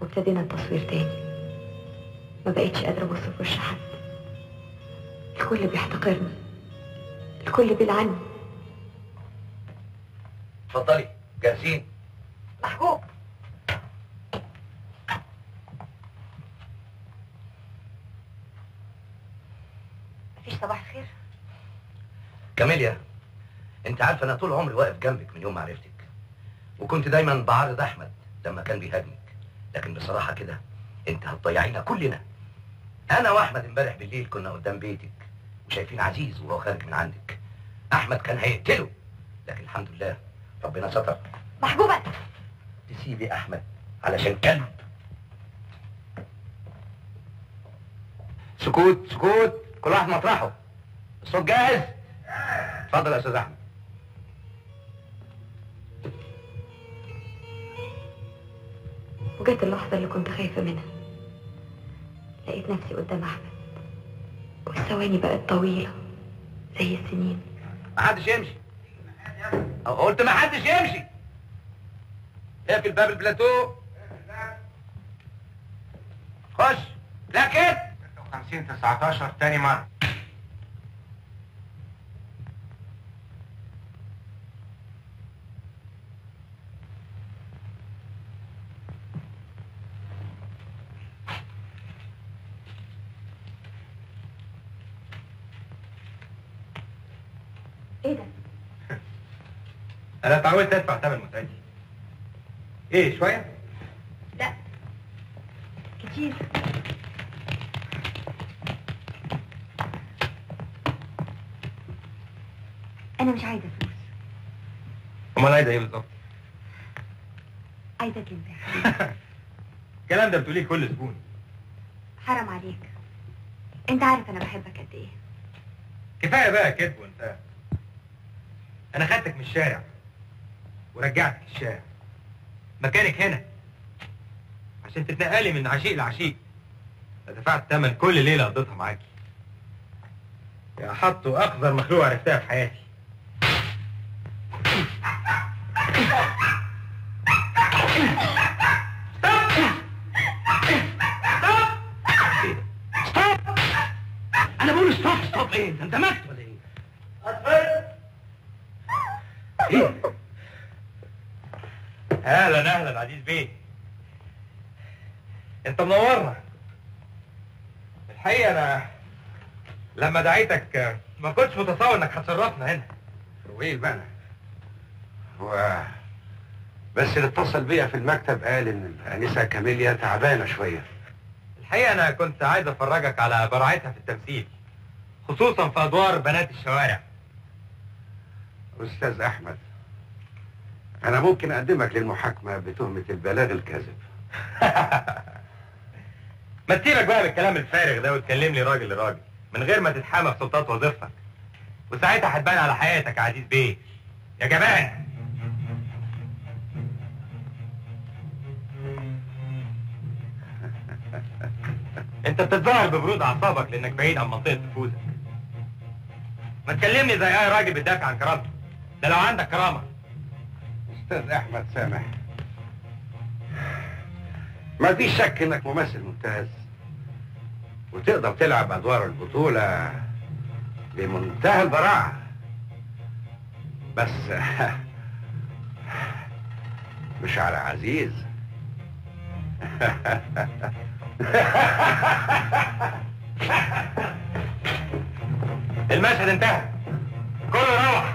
وابتدينا التصوير تاني ما بقيتش قادرة ابص في وش حد الكل بيحتقرني الكل بيلعني اتفضلي جاهزين محبوب مفيش صباح الخير كاميليا انت عارفه انا طول عمري واقف جنبك من يوم ما عرفتك وكنت دايما بعارض احمد لما كان بيهاجمك لكن بصراحه كده انت هتضيعينا كلنا انا واحمد امبارح بالليل كنا قدام بيتك وشايفين عزيز وهو خارج من عندك احمد كان هيقتله لكن الحمد لله ربنا ستر محبوبة تسيبي احمد علشان كلب سكوت سكوت كل واحد مطرحه الصوت جاهز اتفضل يا استاذ احمد وجت اللحظة اللي كنت خايفة منها لقيت نفسي قدام أحمد والثواني بقت طويلة زي السنين محدش يمشي قلت محدش يمشي اقفل باب البلاتو خش لا كده 56 19 تاني مرة ايه ده؟ أنا اتعودت أدفع ثمن متعتي إيه شوية؟ لا كتير أنا مش عايزة فلوس أمال عايزة إيه بالظبط؟ عايزة كلمة يا حبيبي الكلام ده بتقوليه كل زبون حرام عليك أنت عارف أنا بحبك قد إيه كفاية بقى كذب وانت أنا خدتك من الشارع ورجعتك الشارع مكانك هنا عشان تتنقلي من عشيق لعشيق دفعت ثمن كل ليلة قضيتها معاكي يا حط وأقذر مخلوق عرفتها في حياتي انا بقول ستوب ستوب ايه انت اندمجت ولا ايه ايه اهلا اهلا عزيز بيه انت منورنا الحقيقه انا لما دعيتك ما كنتش متصور انك هتشرفنا هنا رويل بقى هو بس اللي اتصل بيا في المكتب قال ان الانسه كاميليا تعبانه شويه الحقيقه انا كنت عايز افرجك على براعتها في التمثيل خصوصا في ادوار بنات الشوارع استاذ احمد انا ممكن اقدمك للمحاكمه بتهمه البلاغ الكاذب ما تسيبك بقى بالكلام الفارغ ده وتكلم لي راجل لراجل من غير ما تتحامى في سلطات وظيفتك وساعتها هتبان على حياتك يا عزيز بيه يا جبان انت بتتظاهر ببرود اعصابك لانك بعيد عن منطقه نفوذك ما تكلمني زي اي راجل بيدافع عن كرامته ده لو عندك كرامه استاذ احمد سامح ما فيش شك انك ممثل ممتاز وتقدر تلعب ادوار البطوله بمنتهى البراعه بس مش على عزيز المشهد انتهى كله روح